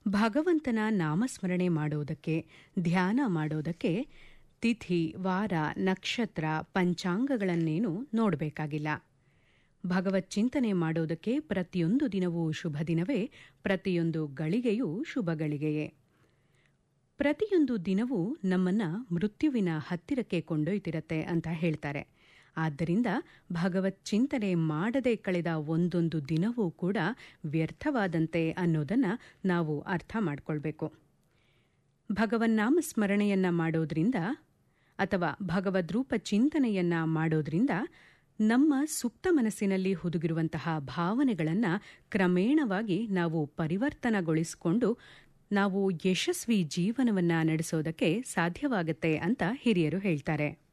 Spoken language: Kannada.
ಭಗವಂತನ ನಾಮಸ್ಮರಣೆ ಮಾಡೋದಕ್ಕೆ ಧ್ಯಾನ ಮಾಡೋದಕ್ಕೆ ತಿಥಿ ವಾರ ನಕ್ಷತ್ರ ಪಂಚಾಂಗಗಳನ್ನೇನು ನೋಡಬೇಕಾಗಿಲ್ಲ ಭಗವತ್ ಚಿಂತನೆ ಮಾಡೋದಕ್ಕೆ ಪ್ರತಿಯೊಂದು ದಿನವೂ ಶುಭ ದಿನವೇ ಪ್ರತಿಯೊಂದು ಗಳಿಗೆಯೂ ಶುಭ ಗಳಿಗೆಯೇ ಪ್ರತಿಯೊಂದು ದಿನವೂ ನಮ್ಮನ್ನ ಮೃತ್ಯುವಿನ ಹತ್ತಿರಕ್ಕೆ ಕೊಂಡೊಯ್ತಿರತ್ತೆ ಅಂತ ಹೇಳ್ತಾರೆ ಆದ್ದರಿಂದ ಭಗವತ್ ಚಿಂತನೆ ಮಾಡದೆ ಕಳೆದ ಒಂದೊಂದು ದಿನವೂ ಕೂಡ ವ್ಯರ್ಥವಾದಂತೆ ಅನ್ನೋದನ್ನ ನಾವು ಅರ್ಥ ಮಾಡ್ಕೊಳ್ಬೇಕು ಭಗವನ್ನಾಮ ಸ್ಮರಣೆಯನ್ನ ಮಾಡೋದ್ರಿಂದ ಅಥವಾ ಭಗವದ್ರೂಪ ಚಿಂತನೆಯನ್ನ ಮಾಡೋದ್ರಿಂದ ನಮ್ಮ ಸುಪ್ತ ಮನಸ್ಸಿನಲ್ಲಿ ಹುದುಗಿರುವಂತಹ ಭಾವನೆಗಳನ್ನು ಕ್ರಮೇಣವಾಗಿ ನಾವು ಪರಿವರ್ತನಗೊಳಿಸಿಕೊಂಡು ನಾವು ಯಶಸ್ವಿ ಜೀವನವನ್ನ ನಡೆಸೋದಕ್ಕೆ ಸಾಧ್ಯವಾಗುತ್ತೆ ಅಂತ ಹಿರಿಯರು ಹೇಳ್ತಾರೆ